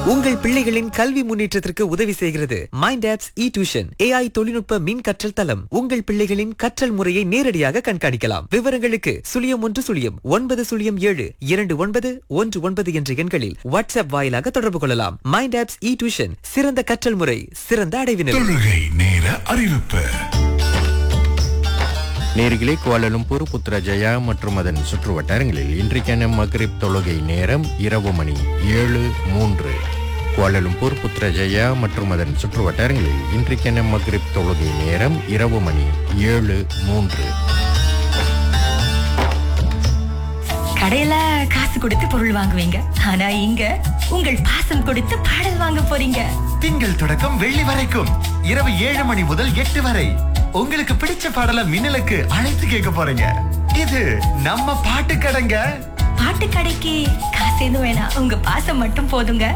உங்கள் பிள்ளைகளின் கல்வி முன்னேற்றத்திற்கு உதவி செய்கிறது mind apps e tuition AI தொழில்நுட்ப மின் கற்றல் தளம் உங்கள் பிள்ளைகளின் கற்றல் முறையை நேரடியாக கண்காணிக்கலாம் விவரங்களுக்கு சுழியம் ஒன்று சுழியம் ஒன்பது சுழியம் ஏழு இரண்டு ஒன்பது ஒன்று ஒன்பது என்ற எண்களில் வாட்ஸ்அப் வாயிலாக தொடர்பு கொள்ளலாம் மைண்ட் ஆப்ஸ் இ டியூஷன் சிறந்த கற்றல் முறை சிறந்த அடைவினர் தொழுகை நேர அறிவிப்பு நேர்களே கோலாலும்பூர் புத்ரஜயா மற்றும் அதன் சுற்று வட்டாரங்களில் இன்றைக்கான மக்ரிப் தொழுகை நேரம் இரவு மணி ஏழு மூன்று கோலாலும்பூர் புத்ரஜயா மற்றும் அதன் சுற்று வட்டாரங்களில் இன்றைக்கான மக்ரிப் தொழுகை நேரம் இரவு மணி ஏழு மூன்று கடையில காசு கொடுத்து பொருள் வாங்குவீங்க ஆனா இங்க உங்கள் பாசம் கொடுத்து பாடல் வாங்க போறீங்க திங்கள் தொடக்கம் வெள்ளி வரைக்கும் இரவு ஏழு மணி முதல் எட்டு வரை உங்களுக்கு பிடிச்ச பாடல மின்னலுக்கு அழைத்து கேட்க போறீங்க இது நம்ம பாட்டு கடைங்க பாட்டு கடைக்கு காசு எதுவும் வேணாம் உங்க பாசம் மட்டும் போதுங்க